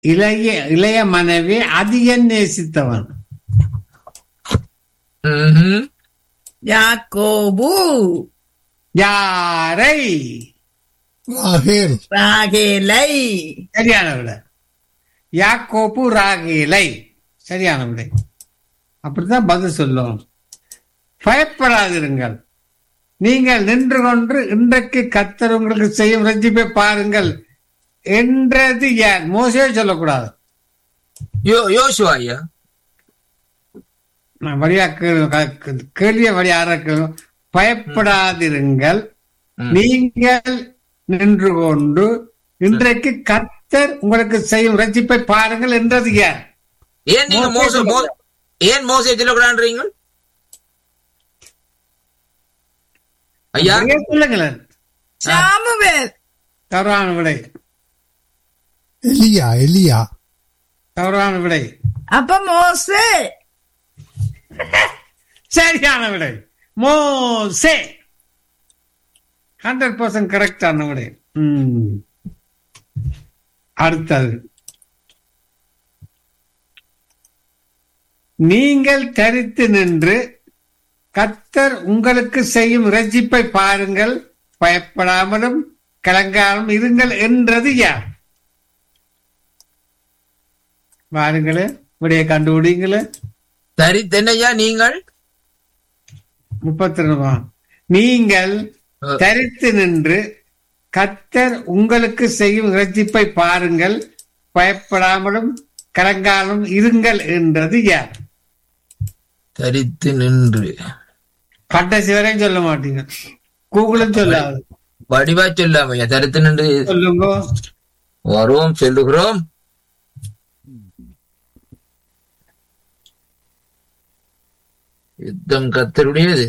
இளைய இளைய மனைவி அதிக நேசித்தவன் ம்ஹும். யாக்கோபு யாரை ராகேல் ராகேலை சரியான விட யாக்கோப்பு ராகேலை சரியான விடை அப்படித்தான் பதில் சொல்லும் பயப்படாதிருங்கள் நீங்கள் நின்று கொண்டு இன்றைக்கு கத்தர் உங்களுக்கு செய்யும் ரஞ்சிப்பை பாருங்கள் என்றது யார் மோசே சொல்லக்கூடாது யோ யோசுவா ஐயா நான் வழியா கேள்வி கேள்விய வழியாக கேள்வி- பயப்படாதிருங்கள் ம். நீங்கள் நின்று கொண்டு இன்றைக்கு கத்தர் உங்களுக்கு செய்யும் ரட்சிப்பை பாருங்கள் என்றது யார் ஏன் நீங்க மோசே மோச மோ- ஏன் மோசே சொல்லக்கூடாதுன்றீங்க ஐயா அப்படியே சொல்லுங்களேன் சாமுவேல் தவறான விடை எலியா எலியா தவறான விடை அப்ப மோசே சரியான விடை மோசே ஹண்ட்ரட் பர்சன்ட் கரெக்டான விடை ம். அடுத்தது நீங்கள் தரித்து நின்று கத்தர் உங்களுக்கு செய்யும் ரட்சிப்பை பாருங்கள் பயப்படாமலும் கலங்காமலும் இருங்கள் என்றது யார் பாருங்களே விடைய கண்டுபிடிங்களே சரி தென்னையா நீங்கள் முப்பத்தி ரெண்டு நீங்கள் அஹ், தரித்து நின்று கத்தர் உங்களுக்கு செய்யும் ரட்சிப்பை பாருங்கள் பயப்படாமலும் கலங்காலும் இருங்கள் என்றது யார் தரித்து நின்று கடைசி வரையும் சொல்ல மாட்டீங்க கூகுளும் சொல்லாது வடிவா சொல்லாம ஐயா தரித்து நின்று சொல்லுங்க வருவோம் செல்லுகிறோம் யுத்தம் கத்தருடையது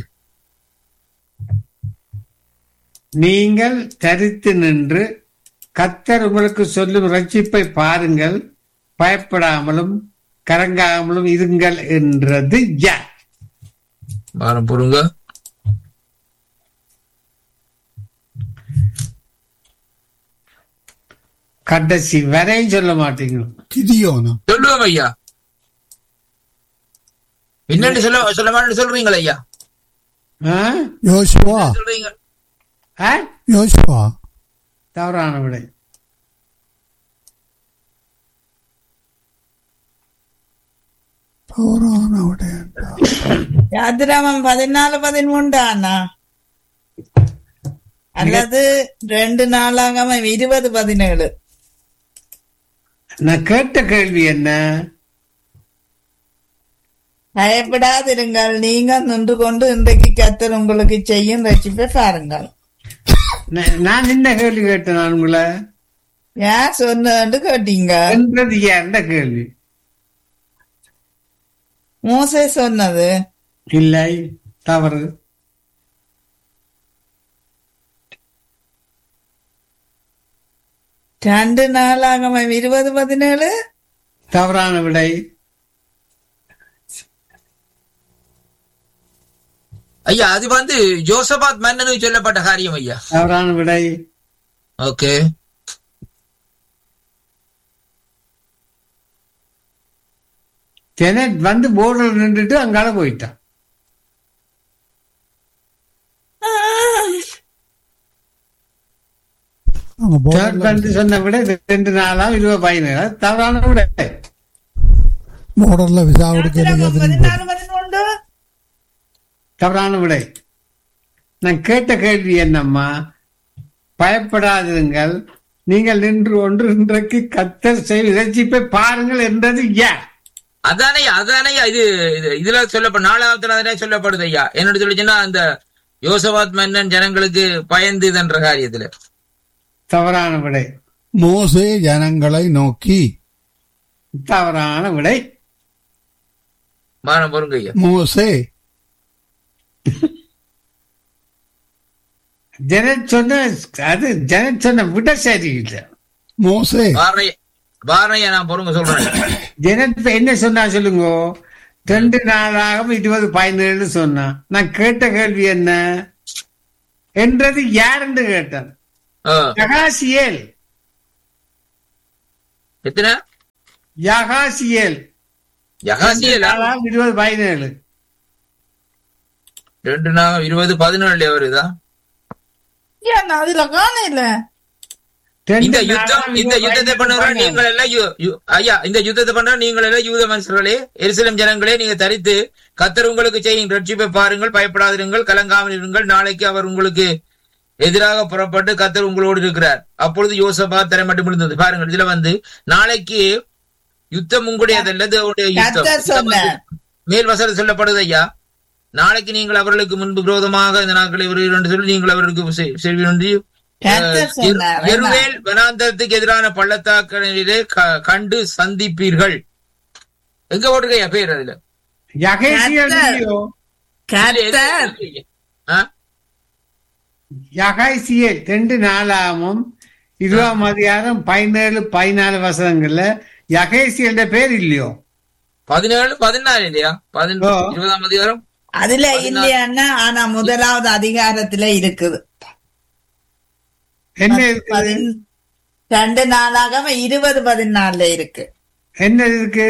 நீங்கள் தரித்து நின்று கத்தர் உங்களுக்கு சொல்லும் ரட்சிப்பை பாருங்கள் பயப்படாமலும் கலங்காமலும் இருங்கள் என்றது யார் வாரம் பொறுங்க கடைசி வரையும் சொல்ல மாட்டீங்க கிதியோனா சொல்லுவோம் ஐயா என்னன்னு சொல்ல சொல்ல மாட்டேன்னு சொல்றீங்களா ஐயா ஆ? யோசுவா சொல்றீங்க ஆ? யோசுவா தவறான விடை தவறான விடை யாத்திராமம் பதினாலு பதிமூன்று அண்ணா அல்லது ரெண்டு நாளாகம இருபது பதினேழு நான் கேட்ட கேள்வி என்ன பயப்படாதிருங்கள் நீங்கள் நின்று கொண்டு இன்றைக்கு கத்தர் உங்களுக்கு செய்யும் ரட்சிப்பை பாருங்கள் நான் நான் என்ன கேள்வி கேட்டேன் நான் உங்களை யார் சொன்னு கேட்டீங்க என்றது யாருந்த கேள்வி மோசே சொன்னது இல்லை தவறு ரெண்டு நாளாகம இருபது பதினேழு தவறான விடை ஐயா அது வந்து ஜோசபாத் மன்னனுக்கு சொல்லப்பட்ட காரியம் ஐயா தவறான விடை ஓகே ஜெனட் வந்து போர்டில் நின்றுட்டு அங்கால போயிட்டான் அவங்க தேர்ட் போர்டர்ல வந்து சொன்ன விட ரெண்டு நாளா இருபது பதினேழு தவறான விடை போர்டர்ல விசா கொடுக்கறதுக்கு யாத்திராமம் எதிரும் பதினாலு பதிமூன்று தவறான விடை நான் கேட்ட கேள்வி என்னம்மா பயப்படாதிருங்கள் நீங்கள் நின்று ஒன்று இன்றைக்கு கத்தர் செயல் இறைச்சிப்பை பாருங்கள் என்றது யார் அதானே அதானே இது இது- இதுல சொல்லப்படும் நாலாவது அதனே சொல்லப்படுது ஐயா என்னோட சொல்லிச்சுன்னா அந்த யோசபாத் மன்னன் ஜனங்களுக்கு பயந்து என்ற காரியத்துல தவறான விடை மோசே ஜனங்களை நோக்கி தவறான விடை வாரம் பொருங்க ஐயா மோசே ஜெனட் சொன்ன அது ஜெனட் சொன்ன விட சரியில்லை மோசே வாரணைய வாரணைய நான் பொருங்க சொல்றேன் ஜெனட் இப்ப என்ன சொன்னா சொல்லுங்க ரெண்டு நாளாக இருபது பதினேழு சொன்னான் நான் கேட்ட கேள்வி என்ன என்றது யார் என்று கேட்டேன் ஆ, பிரகாசியேல் எத்தனை யகாசியேல் யகாசியலா நாலாம் இருபது பதினேழு ரெண்டு நாள் இருபது பதினேழு வருதா ஏன் அதுல காணல ரெண்டு இந்த யுத்தம் நாலாம் இந்த இருபது யுத்தத்தை பண்ணவர்கள் பதினேழு. நீங்கள் எல்லாம் யு- யு- ஐயா இந்த யுத்தத்தை பண்ண நீங்கள் எல்லாம் யூத மனுஷர்களே எருசலேம் ஜனங்களே நீங்க தரித்து கத்தர் உங்களுக்கு செய்யும் ரட்சிப்பை பாருங்கள் பயப்படாதிருங்கள் கலங்காமல் இருங்கள் நாளைக்கு அவர் உங்களுக்கு எதிராக புறப்பட்டு கத்தர் உங்களோடு இருக்கிறார் அப்பொழுது யோசபா தரை மட்டும் இருந்தது பாருங்கள் இதுல வந்து நாளைக்கு யுத்தம் உங்களுடையதல்ல தேவனுடைய யுத்தம் கர்த்தர் இதுல வந்து சொன்னார். மேல் வசனம் சொல்லப்படுது ஐயா நாளைக்கு நீங்கள் அவர்களுக்கு முன்பு விரோதமாக இந்த நாட்களை வருகிறோம் என்று சொல்லி நீங்கள் அவர்களுக்கு செ- செல்வீர்கள் என்று கர்த்தர் சொன்னார். எருவேல் வனாந்தரத்துக்கு எதிரான பள்ளத்தாக்கிலே க- கண்டு சந்திப்பீர்கள் எங்க போட்டிருக்கையா பேர் அதுல யகேசியேல் கர்த்தர். இல்லையோ? கர்த்தர் ஆ? யகாசியேல் ரெண்டு நாளாமும் இருபதாம் அதிகாரம் பதினேழு பதினாலு வசனங்கள்ல யகேசியல்ட பேர் இல்லையோ பதினேழு பதினாலு இல்லையா பதினெட்டு ஓ. இருபதாம் அதிகாரம் அதுல இல்லையான்னா ஆனா முதலாவது அதிகாரத்துல இருக்குது என்ன இருக்குது பதின்- ரெண்டு நாளாக இருபது பதினாலுல இருக்கு என்ன இருக்கு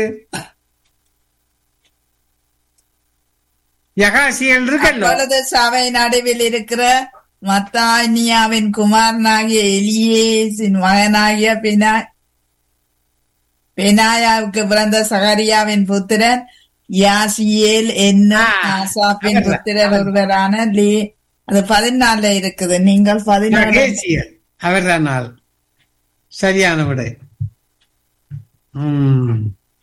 யகாசியல் இருக்கல்லோ அப்பொழுது சபை நடுவில் இருக்கிற மத்தானியாவின் குமாரனாகிய எலியேசின் மகனாகிய பினா பெனாயாவுக்கு பிறந்த சகரியாவின் புத்திரன் யாசியேல் என்னும் ஆ, ஆசாப்பின் அங்கதான், புத்திரர் ஒருவரான லீ அது பதினாலுல இருக்குது நீங்கள் பதினாலு யகேசியல் அவர்தான் நாள் சரியான விடை ம்.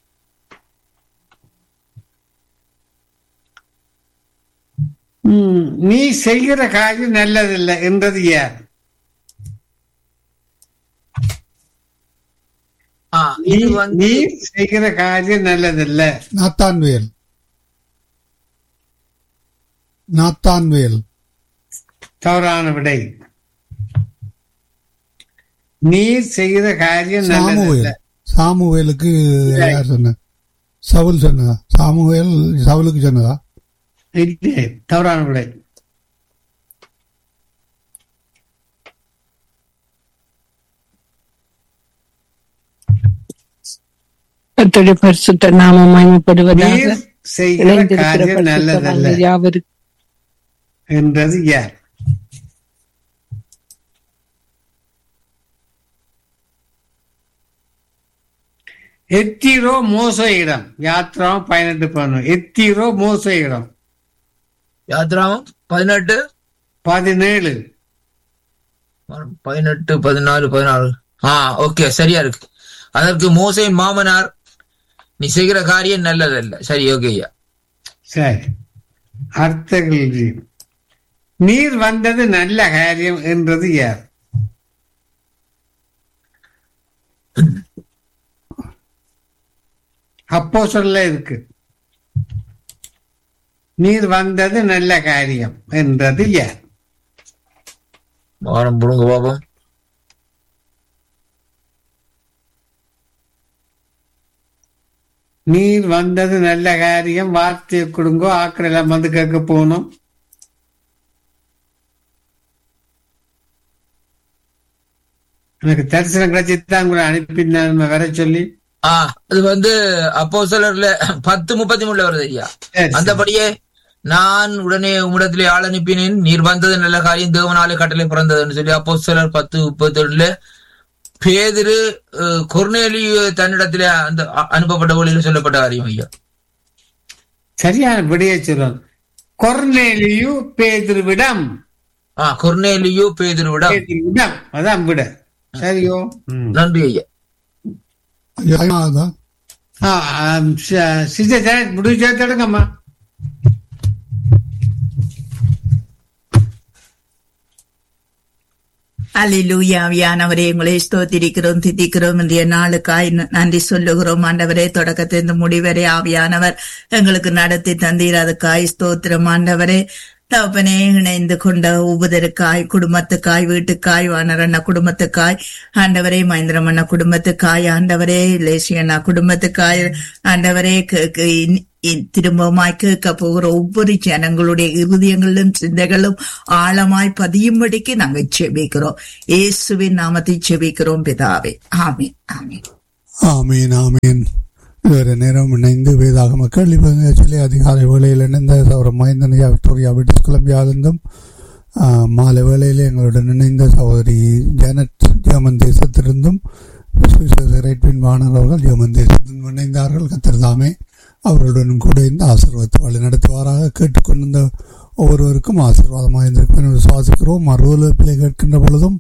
ம், நீ செய்கிற காரியம் நல்லதில்லை என்றது யார் ஆ, நீ இது வந்து நீ செய்கிற காரியம் நல்லதில்லை நாத்தான்வேல் நாத்தான்வேல் தவறான விடை நீர் செய்கிற காரியம் சாமுவேல் நல்லதில்லை சாமுவேலுக்கு யார் சொன்ன சவுல் சொன்னதா சாமுவேல் சவுலுக்கு சொன்னதா இல்லை தவறான விடை கர்த்தருடைய பரிசுத்த நாமம் மகிமைப்படுவதாக நீர் செய்கிற இணைந்திருக்கிற காரியம் பரிசுத்த நல்லதல்ல வான்கள் யாவருக்கும் என்றது யார் எத்திரோ மோச இடம் யாத்திராவும் பதினெட்டு பண்ணும் எத்திரோ மோச இடம் யாத்ராமம் பதினெட்டு பதினேழு பதினெட்டு பதினாலு பதினாறு ஆ ஓகே சரியா இருக்கு அதற்கு மோசையின் மாமனார் நீ செய்கிற காரியம் நல்லதல்ல சரி ஓகே ஐயா சரி அர்த்த கேள்வி நீர் வந்தது நல்ல காரியம் என்றது யார் அப்போ சொல்ல இருக்கு நீர் வந்தது நல்ல காரியம் என்றது யார் வாரம் புடுங்க பாப்போம் நீர் வந்தது நல்ல காரியம் வார்த்தையை கொடுங்கோ ஆக்கள் எல்லாம் வந்து கேட்க போகணும் எனக்கு தரிசனம் கிடைச்சிதான் கூட அனுப்பினான் வர சொல்லி ஆ அது வந்து அப்போ சிலர்ல பத்து முப்பத்தி மூணுல வருது ஐயா சரி, அந்தபடியே நான் உடனே உம்மிடத்திலே ஆள் அனுப்பினேன் நீர் வந்தது நல்ல காரியம் தேவனாலே கட்டளை பிறந்ததுன்னு சொல்லி அப்போ சிலர் பத்து முப்பத்தி ஏழுல பேதிரு அஹ், கொர்நேலியு தன்னிடத்திலே அந்த அ- அனுப்பப்பட்ட ஒளியில் சொல்லப்பட்ட காரியம் ஐயா சரியான விடையை சொல்லணும் கொர்நேலியு பேதிருவிடம் ஆ கொர்நேலியு பேதிருவிடம் பேதிருவிடம் அதான் விட சரியோ ம். நன்றி ஐயா ஐயாதான் ஆ, ஆம், ச- சிஸ்டர் முடிவு தடுங்கம்மா அல்லூயாவியானவரே உங்களை ஸ்தோத்திரிக்கிறோம் திதிக்கிறோம் இன்றைய நாளுக்காய் ந- நன்றி சொல்லுகிறோம் ஆண்டவரே தொடக்கத்திலிருந்து முடிவரை ஆவியானவர் எங்களுக்கு நடத்தி தந்தீர் அதுக்காய் ஸ்தோத்திரம் ஆண்டவரே தகப்பனே இணைந்து கொண்ட ஒவ்வொருக்காய் குடும்பத்துக்காய் வீட்டுக்காய் வானரண்ண குடும்பத்துக்காய் ஆண்டவரே மகேந்திரமண்ண குடும்பத்துக்காய் ஆண்டவரே லேசியண்ணா குடும்பத்துக்காய் ஆண்டவரே க- க- இன்- இன் திரும்பமாய் கேட்க போகிற ஒவ்வொரு ஜனங்களுடைய இருதயங்களிலும் சிந்தைகளும் ஆழமாய் பதியும்படிக்கு நாங்கள் செபிக்கிறோம் இயேசுவின் நாமத்தை செபிக்கிறோம் பிதாவே ஆமென் ஆமென் ஆமீன் ஆமீன் இதுவரை நேரம் இணைந்து வேதாகம கேள்வி நிகழ்ச்சியிலே அதிகாலை வேளையில் இணைந்த சௌர மகேந்திரனையா விக்டோரியா பிரிட்டிஷ் கொலம்பியாவிலிருந்தும் ஆ, மாலை வேளையிலே எங்களுடன் இணைந்த சகோதரி ஜானட் ஜெர்மன் தேசத்திலிருந்தும் ரைட்வின் வாணர் அவர்கள் ஜெர்மன் தேசத்திலும் இணைந்தார்கள் கத்திரதாமே அவர்களுடன் கூட இந்த ஆசீர்வாதத்தை வழி நடத்துவாராக கேட்டுக்கொண்டிருந்த ஒவ்வொருவருக்கும் ஆசீர்வாதமாக இருந்திருக்கும் என்று விசுவாசிக்கிறோம் மறுவலப்பிலே கேட்கின்ற பொழுதும்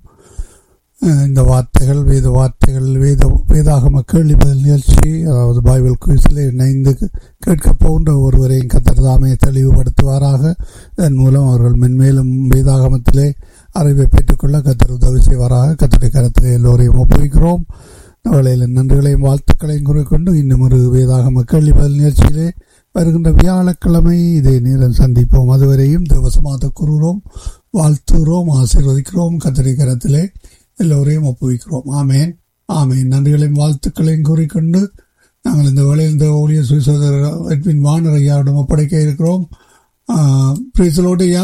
அஹ் இந்த வார்த்தைகள் வேத வார்த்தைகள் வேத வேதாகம கேள்வி பதில் நிகழ்ச்சி அதாவது பைபிள் குவிஸில் இணைந்து கேட்க போன்ற ஒருவரையும் கத்தர்தாமே தெளிவுபடுத்துவாராக இதன் மூலம் அவர்கள் மென்மேலும் வேதாகமத்திலே அறிவை பெற்றுக்கொள்ள கத்தர் உதவி செய்வாராக கத்தருடைய கரத்திலே எல்லோரையும் ஒப்புவிக்கிறோம் இந்த வேளையில் நன்றிகளையும் வாழ்த்துக்களையும் கூறிக்கொண்டு இன்னும் ஒரு வேதாகம கேள்வி பதில் நிகழ்ச்சியிலே வருகின்ற வியாழக்கிழமை இதே நேரம் சந்திப்போம் அதுவரையும் தேவசமாக கூறுகிறோம் வாழ்த்துகிறோம் ஆசீர்வதிக்கிறோம் கத்தருடைய கரத்திலே எல்லோரையும் ஒப்புவிக்கிறோம் ஆமேன் ஆமேன் நன்றிகளையும் வாழ்த்துக்களையும் கூறிக்கொண்டு நாங்கள் இந்த வேளையில் இந்த ஊழிய சுவிசோதர எட்வின் வானர் ஐயாவிடம் ஒப்படைக்க இருக்கிறோம் பிரிசலோடு ஐயா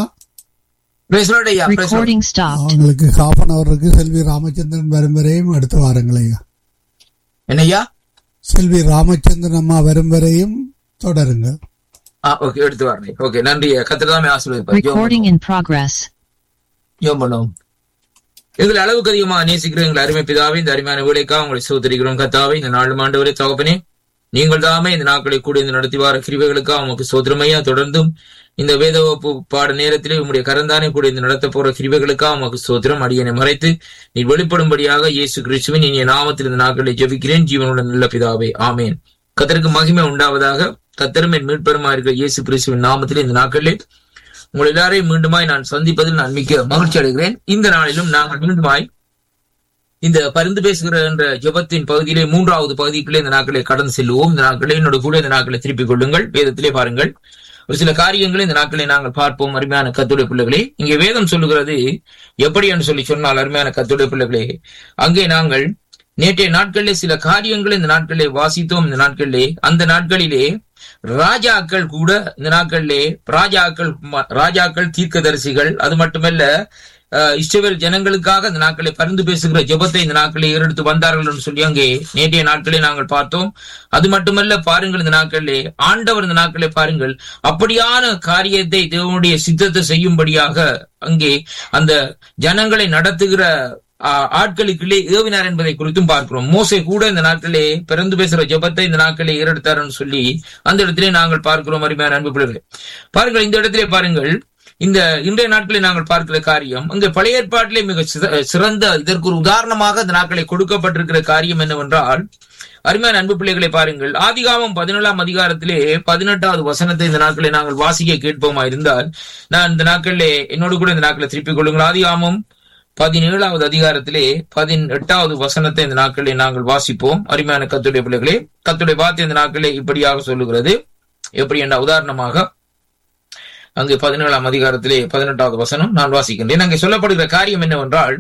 Praise the Lord ஐயா, praise the Lord. Recording stopped. அவங்களுக்கு ஹாஃப் அன் அவருக்கு செல்வி ராமச்சந்திரன் வரும் வரையும் அடுத்து வாருங்கள் ஐயா என்னய்யா செல்வி ராமச்சந்திரன் அம்மா வரும் வரையும் தொடருங்க ஆ ஓகே எடுத்து வரேன் ஓகே நன்றி கத்திரதாமே ஆசீர்வதிப்பார் ஜெபம் Recording in progress. ஜெபம் பண்ணுவோம் எங்களை அளவுக்கு அதிகமாக நேசிக்கிற எங்கள் அருமை பிதாவை இந்த அருமையான வேலைக்காக உங்களை சோதரிக்கிறோம் கத்தாவை இந்த நாலு ஆண்டு வரை தகப்பனே நீங்கள் தாமே இந்த நாட்களை கூட இந்த நடத்தி வார கிருவைகளுக்காக உமக்கு சோதரமையா தொடர்ந்தும் இந்த வேத வகுப்பு பாட நேரத்திலே உம்முடைய கரந்தானே கூட இந்த நடத்த போற கிருவைகளுக்காக உமக்கு சோதரம் அடியனை மறைத்து நீ வெளிப்படும்படியாக இயேசு கிறிஸ்துவின் இனிய நாமத்தில் இந்த நாட்களை ஜெபிக்கிறேன் ஜீவனுடன் நல்ல பிதாவே ஆமேன் கத்தருக்கு மகிமை உண்டாவதாக கத்தரும் என் மீட்பெருமா இருக்கிற இயேசு கிறிஸ்துவின் நாமத்தில் இந்த நாட்களிலே உங்கள் எல்லாரையும் மீண்டுமாய் நான் சந்திப்பதில் நான் மிக்க மகிழ்ச்சி அடைகிறேன் இந்த நாளிலும் நாங்கள் மீண்டுமாய் இந்த பரிந்து பேசுகிற என்ற ஜெபத்தின் பகுதியிலே மூன்றாவது பகுதிக்குள்ளே இந்த நாட்களை கடந்து செல்லுவோம் இந்த நாட்களை என்னோட கூட இந்த நாட்களை திருப்பிக் கொள்ளுங்கள் வேதத்திலே பாருங்கள் ஒரு சில காரியங்களை இந்த நாட்களை நாங்கள் பார்ப்போம் அருமையான கத்துடைய பிள்ளைகளே இங்கே வேதம் சொல்லுகிறது எப்படி என்று சொல்லி சொன்னால் அருமையான கத்துடைய பிள்ளைகளே அங்கே நாங்கள் நேற்றைய நாட்களிலே சில காரியங்களை இந்த நாட்களிலே வாசித்தோம் இந்த நாட்களிலே அந்த நாட்களிலே ராஜாக்கள் கூட இந்த நாட்களிலே ராஜாக்கள் ம- ராஜாக்கள் தீர்க்கதரிசிகள் அது மட்டுமல்ல அஹ், இஸ்ரவேல் ஜனங்களுக்காக இந்த நாட்களை பரிந்து பேசுகிற ஜெபத்தை இந்த நாட்களை ஏறெடுத்து வந்தார்கள் என்று சொல்லி அங்கே நேற்றைய நாட்களை நாங்கள் பார்த்தோம் அது மட்டுமல்ல பாருங்கள் இந்த நாட்களிலே ஆண்டவர் இந்த நாட்களை பாருங்கள் அப்படியான காரியத்தை தேவனுடைய சித்தத்தை செய்யும்படியாக அங்கே அந்த ஜனங்களை நடத்துகிற ஆஹ், ஆட்களுக்குள்ளே ஏவினார் என்பதை குறித்தும் பார்க்கிறோம் மோசே கூட இந்த நாட்களே பிறந்து பேசுற ஜெபத்தை இந்த நாட்களே ஏறெடுத்தார்னு சொல்லி அந்த இடத்திலே நாங்கள் பார்க்கிறோம் அருமையான அன்பு பிள்ளைகளே பாருங்கள் இந்த இடத்திலே பாருங்கள் இந்த இன்றைய நாட்களில் நாங்கள் பார்க்கிற காரியம் அங்கே பழைய ஏற்பாட்டிலே மிக சிற- சிறந்த இதற்கு ஒரு உதாரணமாக இந்த நாட்களை கொடுக்கப்பட்டிருக்கிற காரியம் என்னவென்றால் அருமையான அன்பு பிள்ளைகளை பாருங்கள் ஆதிகாமம் பதினேழாம் அதிகாரத்திலே பதினெட்டாவது வசனத்தை இந்த நாட்களை நாங்கள் வாசிக்க கேட்போமா இருந்தால் நான் இந்த நாட்களிலே என்னோடு கூட இந்த நாட்களை திருப்பிக் கொள்ளுங்கள் ஆதிகாமம் பதினேழாவது அதிகாரத்திலே பதினெட்டாவது வசனத்தை இந்த நாட்களிலே நாங்கள் வாசிப்போம் அருமையான கத்துடைய பிள்ளைகளே கத்துடைய வார்த்தை இந்த நாட்களே இப்படியாக சொல்லுகிறது எப்படி என்ற உதாரணமாக அங்கு பதினேழாம் அதிகாரத்திலே பதினெட்டாவது வசனம் நான் வாசிக்கின்றேன் அங்கே சொல்லப்படுகிற காரியம் என்னவென்றால்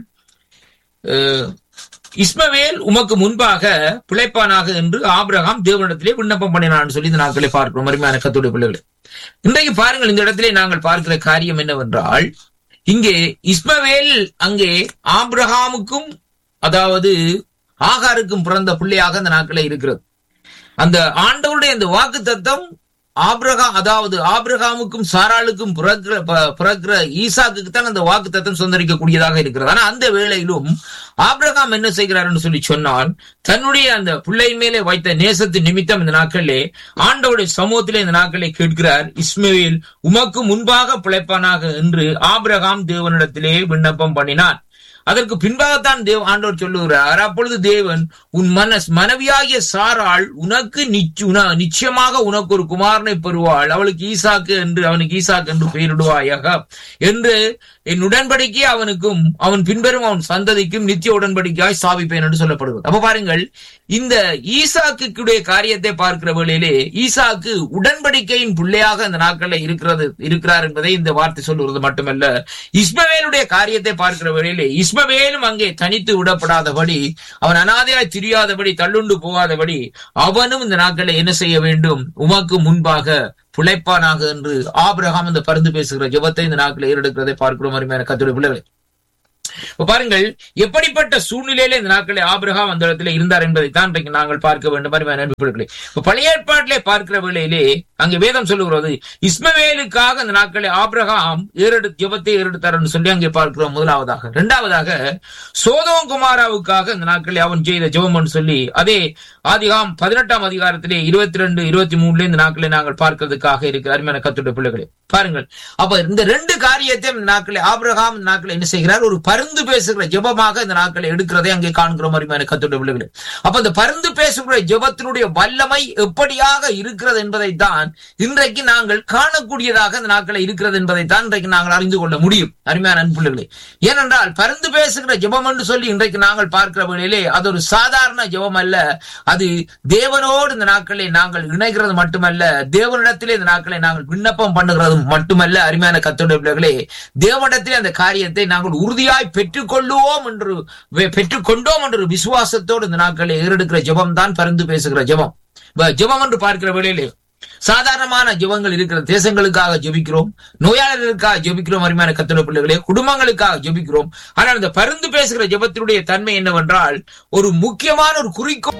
அஹ், இஸ்மவேல் உமக்கு முன்பாக பிழைப்பானாக என்று ஆபிரகாம் தேவனிடத்திலே விண்ணப்பம் பண்ணினான் சொல்லி இந்த நாட்களை பார்க்கிறோம் அருமையான கத்துடைய பிள்ளைகளே இன்றைக்கு பாருங்கள் இந்த இடத்திலே நாங்கள் பார்க்கிற காரியம் என்னவென்றால் இங்கே இஸ்மவேல் அங்கே ஆபிரகாமுக்கும் அதாவது ஆகாருக்கும் பிறந்த பிள்ளையாக அந்த நாட்களே இருக்கிறது அந்த ஆண்டவருடைய அந்த வாக்கு தத்தம் ஆபிரகாம் அதாவது ஆபிரகாமுக்கும் சாராளுக்கும் பிறக்கிற ப- பிறக்கிற ஈசாக்குக்கு தான் அந்த வாக்கு தத்தம் சொந்தரிக்கக்கூடியதாக இருக்கிறது ஆனா அந்த வேளையிலும் ஆபிரகாம் என்ன செய்கிறார்னு சொல்லி சொன்னால் தன்னுடைய அந்த பிள்ளை மேலே வைத்த நேசத்தின் நிமித்தம் இந்த நாட்களிலே ஆண்டவருடைய சமூகத்திலே இந்த நாட்களை கேட்கிறார் இஸ்மவேல் உமக்கு முன்பாக பிழைப்பானாக என்று ஆபிரகாம் தேவனிடத்திலே விண்ணப்பம் பண்ணினான் அதற்கு பின்பாகத்தான் தேவ ஆண்டவர் சொல்லுகிறார் அப்பொழுது தேவன் உன் மனஸ் மனைவியாகிய சாராள் உனக்கு நிச்ச- உன- நிச்சயமாக உனக்கு ஒரு குமாரனை பெறுவாள் அவளுக்கு ஈசாக்கு என்று அவனுக்கு ஈசாக்கு என்று பெயரிடுவாயாக என்று என் உடன்படிக்கை அவனுக்கும் அவன் பின்பெறும் அவன் சந்ததிக்கும் நித்திய உடன்படிக்கையாய் சாவிப்பேன் என்று சொல்லப்படுகிறது அப்ப பாருங்கள் இந்த ஈசாக்குடைய காரியத்தை பார்க்கிற வேளையிலே ஈசாக்கு உடன்படிக்கையின் பிள்ளையாக இந்த நாட்களில் இருக்கிறது இருக்கிறார் என்பதை இந்த வார்த்தை சொல்லுவது மட்டுமல்ல இஸ்மவேலுடைய காரியத்தை பார்க்கிற வேளையிலே இஸ்மவேலும் அங்கே தனித்து விடப்படாதபடி அவன் அனாதையாய் திரியாதபடி தள்ளுண்டு போகாதபடி அவனும் இந்த நாட்களில் என்ன செய்ய வேண்டும் உமக்கு முன்பாக பிழைப்பானாக என்று ஆபிரகாம் இந்த பருந்து பேசுகிற ஜெபத்தை இந்த நாட்களில் ஏறெடுக்கிறதை பார்க்கிறோம் அருமையான கத்துடைய பிள்ளைகளை இப்ப பாருங்கள் எப்படிப்பட்ட சூழ்நிலையில இந்த நாட்களே ஆபிரகாம் அந்த இடத்துல இருந்தார் என்பதை தான் இன்றைக்கு நாங்கள் பார்க்க வேண்டும் அருமையான நண்பர்களே இப்ப பழைய ஏற்பாட்டிலே பார்க்கிற வேளையிலே அங்கே வேதம் சொல்லுகிறது இஸ்மவேலுக்காக அந்த நாட்களே ஆபிரகாம் ஏறெடு ஜெபத்தை ஏறெடுத்தார் என்று சொல்லி அங்கே பார்க்கிறோம் முதலாவதாக இரண்டாவதாக சோதோம் குமாராவுக்காக இந்த நாட்களே அவன் செய்த ஜெபம் என்று சொல்லி அதே ஆதிகாம் பதினெட்டாம் அதிகாரத்திலே இருபத்தி ரெண்டு இருபத்தி மூணுல இந்த நாட்களை நாங்கள் பார்க்கிறதுக்காக இருக்கிற அருமையான கத்துடைய பிள்ளைகளே பாருங்கள் அப்ப இந்த ரெண்டு காரியத்தையும் இந்த நாட்களை ஆபிரகாம் இந்த நாட்களை என்ன செய்கிறார் ஒரு பருந்து பேசுகிற ஜெபமாக இந்த நாட்களை எடுக்கிறதை அங்கே காண்கிறோம் அருமையான கத்துடைய பிள்ளைகளே அப்ப இந்த பருந்து பேசுகிற ஜெபத்தினுடைய வல்லமை எப்படியாக இருக்கிறது என்பதைத்தான் இன்றைக்கு நாங்கள் காணக்கூடியதாக இந்த நாட்களை இருக்கிறது என்பதைத்தான் இன்றைக்கு நாங்கள் அறிந்து கொள்ள முடியும் அருமையான அன்புள்ளர்களே ஏனென்றால் பருந்து பேசுகிற ஜெபம் என்று சொல்லி இன்றைக்கு நாங்கள் பார்க்கிற வேளையிலே அது ஒரு சாதாரண ஜெபம் அல்ல அது தேவனோடு இந்த நாட்களை நாங்கள் இணைகிறது மட்டுமல்ல தேவனிடத்திலே இந்த நாட்களை நாங்கள் விண்ணப்பம் பண்ணுகிறது மட்டுமல்ல அருமையான கத்தோட பிள்ளைகளே தேவனிடத்திலே அந்த காரியத்தை நாங்கள் உறுதியாய் பெற்றுக்கொள்ளுவோம் என்று வெ- பெற்றுக்கொண்டோம் என்ற ஒரு விசுவாசத்தோடு இந்த நாட்களை ஏறெடுக்கிற ஜெபம் தான் பரிந்து பேசுகிற ஜெபம் இப்ப ஜெபம் என்று பார்க்கிற வேளையிலே சாதாரணமான ஜெபங்கள் இருக்கிற தேசங்களுக்காக ஜெபிக்கிறோம் நோயாளர்களுக்காக ஜெபிக்கிறோம் அருமையான கத்தோட பிள்ளைகளே குடும்பங்களுக்காக ஜெபிக்கிறோம் ஆனால் இந்த பரிந்து பேசுகிற ஜெபத்தினுடைய தன்மை என்னவென்றால் ஒரு முக்கியமான ஒரு குறிக்கோள்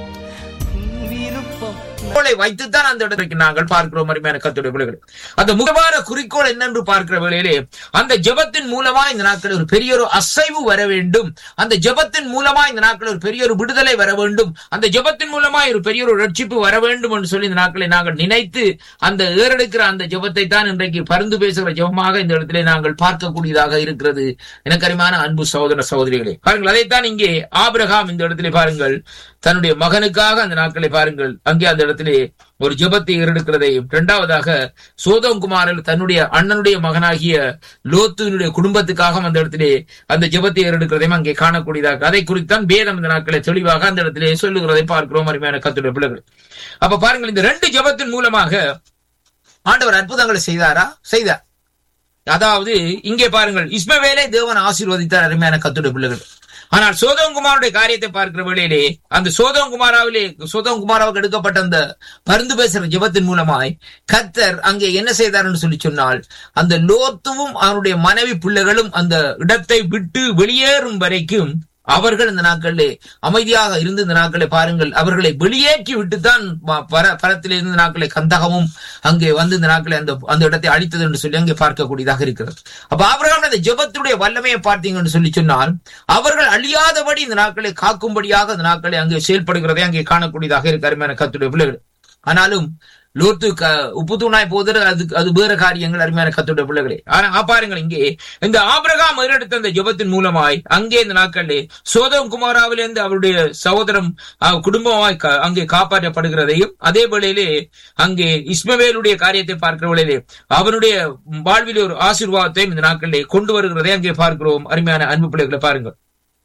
குறிக்கோளை வைத்துத்தான் அந்த இடத்திற்கு நாங்கள் பார்க்கிறோம் அருமையான கத்துடைய பிள்ளைகள் அந்த முக்கியமான குறிக்கோள் என்னென்று பார்க்கிற வேளையிலே அந்த ஜெபத்தின் மூலமா இந்த நாட்கள் ஒரு பெரிய ஒரு அசைவு வர வேண்டும் அந்த ஜெபத்தின் மூலமா இந்த நாட்கள் ஒரு பெரிய ஒரு விடுதலை வர வேண்டும் அந்த ஜெபத்தின் மூலமா ஒரு பெரிய ஒரு ரட்சிப்பு வர வேண்டும் என்று சொல்லி இந்த நாட்களை நாங்கள் நினைத்து அந்த ஏறெடுக்கிற அந்த ஜெபத்தை தான் இன்றைக்கு பரிந்து பேசுகிற ஜெபமாக இந்த இடத்திலே நாங்கள் பார்க்கக்கூடியதாக இருக்கிறது எனக்கு அருமையான அன்பு சகோதர சகோதரிகளே பாருங்கள் அதைத்தான் இங்கே ஆபிரகாம் இந்த இடத்திலே பாருங்கள் தன்னுடைய மகனுக்காக அந்த நாட்களை பாருங்கள் அங்கே அந்த இடத்திலே ஒரு ஜெபத்தை ஏறெடுக்கிறதையும் இரண்டாவதாக சோதம் குமாரில் தன்னுடைய அண்ணனுடைய மகனாகிய லோத்துவினுடைய குடும்பத்துக்காக அந்த இடத்திலே அந்த ஜெபத்தை ஏறெடுக்கிறதையும் அங்கே காணக்கூடியதாக அதை குறித்தான் வேதம் இந்த நாட்களை தெளிவாக அந்த இடத்திலே சொல்லுகிறதை பார்க்கிறோம் அருமையான கத்துடைய பிள்ளைகள் அப்ப பாருங்கள் இந்த ரெண்டு ஜெபத்தின் மூலமாக ஆண்டவர் அற்புதங்களை செய்தாரா செய்தார் அதாவது இங்கே பாருங்கள் இஸ்மவேலை தேவன் ஆசீர்வதித்தார் அருமையான கத்துடைய பிள்ளைகள் ஆனால் சோதங்குமாருடைய காரியத்தை பார்க்கிற வேளையிலே அந்த சோதங்குமாராவிலே சோதங்குமாராவுக்கு எடுக்கப்பட்ட அந்த பருந்து பேசுற ஜெபத்தின் மூலமாய் கத்தர் அங்கே என்ன செய்தார் என்று சொல்லி சொன்னால் அந்த லோத்துவும் அவனுடைய மனைவி பிள்ளைகளும் அந்த இடத்தை விட்டு வெளியேறும் வரைக்கும் அவர்கள் இந்த நாட்களிலே அமைதியாக இருந்து இந்த நாட்களை பாருங்கள் அவர்களை வெளியேற்றி விட்டுத்தான் ப- பர பரத்தில் இருந்த நாட்களை கந்தகமும் அங்கே வந்து இந்த நாட்களை அந்த அந்த இடத்தை அழித்தது என்று சொல்லி அங்கே பார்க்கக்கூடியதாக இருக்கிறது அப்ப ஆபிரகாம் அந்த ஜெபத்துடைய வல்லமையை பார்த்தீங்கன்னு சொல்லி சொன்னால் அவர்கள் அழியாதபடி இந்த நாட்களை காக்கும்படியாக இந்த நாட்களை அங்கே செயல்படுகிறதை அங்கே காணக்கூடியதாக இருக்கு அருமையான கத்துடைய பிள்ளைகள் ஆனாலும் லோத்து க உப்பு தூணாய் போதர் அது அது வேற காரியங்கள் அருமையான கத்துடைய பிள்ளைகளே ஆனா ஆ பாருங்கள் இங்கே இந்த ஆபிரகாம் ஏறெடுத்த அந்த ஜெபத்தின் மூலமாய் அங்கே இந்த நாட்களிலே சோதம் குமாராவிலிருந்து அவருடைய சகோதரம் அஹ், குடும்பமாய் க- அங்கே காப்பாற்றப்படுகிறதையும் அதே வேளையிலே அங்கே இஸ்மவேலுடைய காரியத்தை பார்க்கிற வேளையிலே அவனுடைய வாழ்வில் ஒரு ஆசீர்வாதத்தையும் இந்த நாட்களிலே கொண்டு வருகிறதை அங்கே பார்க்கிறோம் அருமையான அன்பு பிள்ளைகளை பாருங்கள்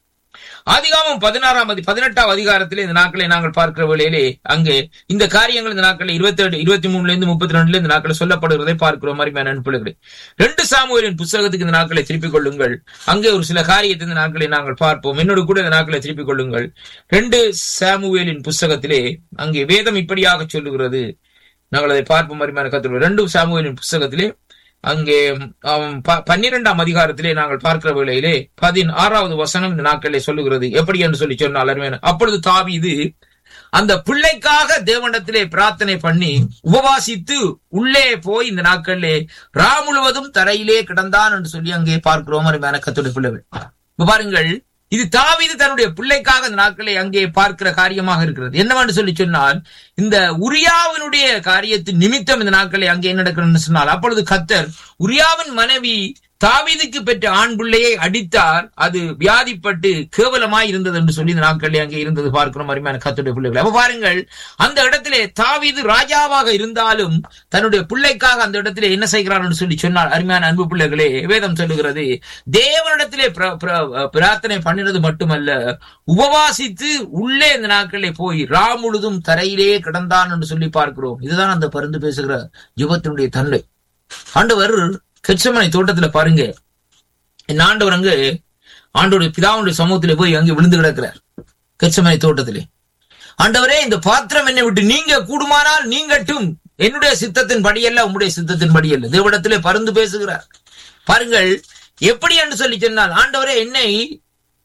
ஆதிகாமம் பதினாறாம் அதி பதினெட்டாம் அதிகாரத்திலே இந்த நாட்களை நாங்கள் பார்க்கிற வேளையிலே அங்கே இந்த காரியங்கள் இந்த நாட்களில் இருபத்தி ஏழு இருபத்தி மூணுல இருந்து முப்பத்தி ரெண்டுல இந்த நாட்களை சொல்லப்படுகிறதை பார்க்கிறோம் அருமையான அன்புகளே ரெண்டு சாமுவேலின் புஸ்தகத்துக்கு இந்த நாட்களை திருப்பிக் கொள்ளுங்கள் அங்கே ஒரு சில காரியத்தை இந்த நாட்களை நாங்கள் பார்ப்போம் என்னோடு கூட இந்த நாட்களை திருப்பிக் கொள்ளுங்கள் ரெண்டு சாமுவேலின் புஸ்தகத்திலே அங்கே வேதம் இப்படியாக சொல்லுகிறது நாங்கள் அதை பார்ப்போம் அருமையான கத்துள்ள ரெண்டு சாமுவேலின் புஸ்தகத்திலே அங்கே ஆம், ப- பன்னிரெண்டாம் அதிகாரத்திலே நாங்கள் பார்க்கிற வேளையிலே பதினாறாவது வசனம் இந்த நாட்களிலே சொல்லுகிறது எப்படி என்று சொல்லி சொன்னால் அருமையான அப்பொழுது தாவீது அந்த பிள்ளைக்காக தேவனிடத்திலே பிரார்த்தனை பண்ணி உபவாசித்து உள்ளே போய் இந்த நாட்களிலே ரா முழுவதும் தரையிலே கிடந்தான் என்று சொல்லி அங்கே பார்க்கிறோம் அருமையான கத்துடைய பிள்ளைகள் இப்ப பாருங்கள் இது தாவீது தன்னுடைய பிள்ளைக்காக இந்த நாட்களை அங்கே பார்க்கிற காரியமாக இருக்கிறது என்னவென்று சொல்லி சொன்னால் இந்த உரியாவினுடைய காரியத்தின் நிமித்தம் இந்த நாட்களை அங்கே என்ன நடக்கணும்னு சொன்னால் அப்பொழுது கத்தர் உரியாவின் மனைவி தாவீதுக்கு பெற்ற ஆண் பிள்ளையை அடித்தார் அது வியாதிப்பட்டு கேவலமாய் இருந்தது என்று சொல்லி இந்த நாட்களில் அங்கே இருந்தது பார்க்கிறோம் அருமையான கத்துடைய பிள்ளைகள் அப்ப பாருங்கள் அந்த இடத்திலே தாவீது ராஜாவாக இருந்தாலும் தன்னுடைய பிள்ளைக்காக அந்த இடத்திலே என்ன செய்கிறார் என்று சொல்லி சொன்னார் அருமையான அன்பு பிள்ளைகளே வேதம் சொல்லுகிறது தேவனிடத்திலே பிர- பிர- பிரார்த்தனை பண்ணினது மட்டுமல்ல உபவாசித்து உள்ளே இந்த நாட்களிலே போய் ரா முழுதும் தரையிலே கிடந்தான் என்று சொல்லி பார்க்கிறோம் இதுதான் அந்த பருந்து பேசுகிற யுகத்தினுடைய தன்மை ஆண்டவர் கெச்சமனை தோட்டத்துல பாருங்க என் ஆண்டவர் அங்கு ஆண்டோடைய பிதாவுடைய சமூகத்திலே போய் அங்கே விழுந்து கிடக்கிறார் கெச்சமனை தோட்டத்திலே ஆண்டவரே இந்த பாத்திரம் என்னை விட்டு நீங்க கூடுமானால் நீங்கட்டும் என்னுடைய சித்தத்தின் படியல்ல உம்முடைய சித்தத்தின் படியல்ல தேவனிடத்திலே பருந்து பேசுகிறார் பாருங்கள் எப்படி என்று சொல்லி சொன்னால் ஆண்டவரே என்னை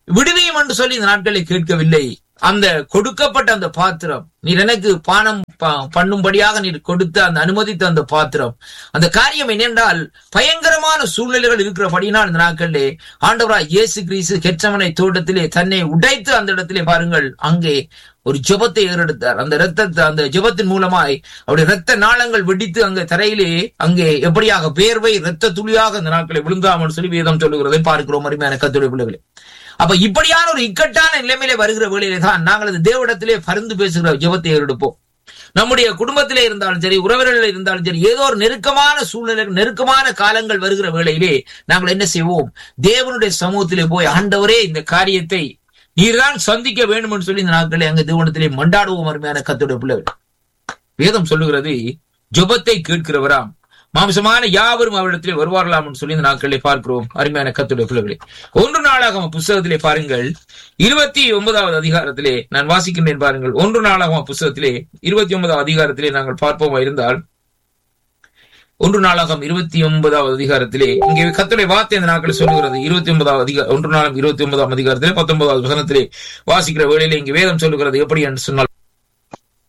விடுவியும் என்று சொல்லி இந்த நாட்களை கேட்கவில்லை அந்த கொடுக்கப்பட்ட அந்த பாத்திரம் நீர் எனக்கு பானம் ப- பண்ணும்படியாக நீர் கொடுத்த அந்த அனுமதித்த அந்த பாத்திரம் அந்த காரியம் என்னென்றால் பயங்கரமான சூழ்நிலைகள் இருக்கிறபடினால் இந்த நாட்களிலே ஆண்டவராய் இயேசு கிறிஸ்து கெச்சமனை தோட்டத்திலே தன்னை உடைத்து அந்த இடத்திலே பாருங்கள் அங்கே ஒரு ஜெபத்தை ஏறெடுத்தார் அந்த இரத்தத்தை அந்த ஜெபத்தின் மூலமாய் அவருடைய இரத்த நாளங்கள் வெடித்து அங்கே தரையிலே அங்கே எப்படியாக வேர்வை இரத்த துளியாக அந்த நாட்களை விழுங்காமல் சொல்லி வேதம் சொல்லுகிறதை பார்க்கிறோம் அருமையான கத்துடைய பிள்ளைகளே அப்ப இப்படியான ஒரு இக்கட்டான நிலைமையிலே வருகிற வேளையிலே தான் நாங்கள் அந்த தேவனிடத்திலே பரிந்து பேசுகிற ஜெபத்தை ஏறெடுப்போம் நம்முடைய குடும்பத்திலே இருந்தாலும் சரி உறவினர்கள் இருந்தாலும் சரி ஏதோ ஒரு நெருக்கமான சூழ்நிலை நெருக்கமான காலங்கள் வருகிற வேளையிலே நாங்கள் என்ன செய்வோம் தேவனுடைய சமூகத்திலே போய் ஆண்டவரே இந்த காரியத்தை நீர்தான் சந்திக்க வேண்டும் என்று சொல்லி இந்த நாட்களை அங்க தேவனத்திலே மண்டாடுவோம் அருமையான கத்துடைய பிள்ளைகள் வேதம் சொல்லுகிறது ஜெபத்தை கேட்கிறவராம் மாம்சமான யாவரும் அவரிடத்திலே வருவார்களாம் என்று சொல்லி இந்த நாட்களை பார்க்கிறோம் அருமையான கத்துடைய பிள்ளைகளே ஒன்று நாளாகம புஸ்தகத்திலே பாருங்கள் இருபத்தி ஒன்பதாவது அதிகாரத்திலே நான் வாசிக்கின்றேன் பாருங்கள் ஒன்று நாளாகம புஸ்தகத்திலே இருபத்தி ஒன்பதாவது அதிகாரத்திலே நாங்கள் பார்ப்போமா இருந்தால் ஒன்று நாளாகம் இருபத்தி ஒன்பதாவது அதிகாரத்திலே இங்கே கத்துடைய வார்த்தை இந்த நாட்கள் சொல்லுகிறது இருபத்தி ஒன்பதாவது அதிகார ஒன்று நாளாம் இருபத்தி ஒன்பதாம் அதிகாரத்திலே பத்தொன்பதாவது வசனத்திலே வாசிக்கிற வேளையிலே இங்கே வேதம் சொல்லுகிறது எப்படி என்று சொன்னால்